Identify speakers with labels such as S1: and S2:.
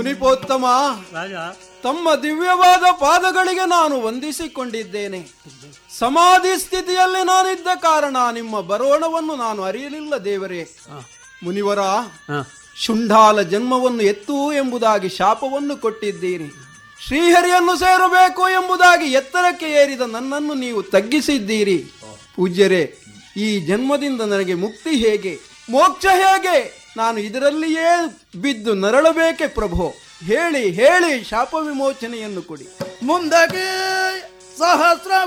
S1: ಮುನಿಪೋತ್ತಮ
S2: ರಾಜ
S1: ತಮ್ಮ ದಿವ್ಯವಾದ ಪಾದಗಳಿಗೆ ನಾನು ವಂದಿಸಿಕೊಂಡಿದ್ದೇನೆ ಸಮಾಧಿ ಸ್ಥಿತಿಯಲ್ಲಿ ನಾನಿದ್ದ ಕಾರಣ ನಿಮ್ಮ ಬರೋಣವನ್ನು ನಾನು ಅರಿಯಲಿಲ್ಲ ದೇವರೇ ಮುನಿವರ
S2: ಹ.
S1: ಶುಂಢಾಲ ಜನ್ಮವನ್ನು ಎತ್ತು ಎಂಬುದಾಗಿ ಶಾಪವನ್ನು ಕೊಟ್ಟಿದ್ದೀರಿ ಶ್ರೀಹರಿಯನ್ನು ಸೇರಬೇಕು ಎಂಬುದಾಗಿ ಎತ್ತರಕ್ಕೆ ಏರಿದ ನನ್ನನ್ನು ನೀವು ತಗ್ಗಿಸಿದ್ದೀರಿ ಪೂಜ್ಯರೇ ಈ ಜನ್ಮದಿಂದ ನನಗೆ ಮುಕ್ತಿ ಹೇಗೆ ಮೋಕ್ಷ ಹೇಗೆ ನಾನು ಇದರಲ್ಲಿಯೇ ಬಿದ್ದು ನರಳಬೇಕೆ ಪ್ರಭು ಹೇಳಿ ಹೇಳಿ ಶಾಪ ವಿಮೋಚನೆಯನ್ನು ಕೊಡಿ
S3: ಮುಂದಕ್ಕೆ ಸಹಸ್ರ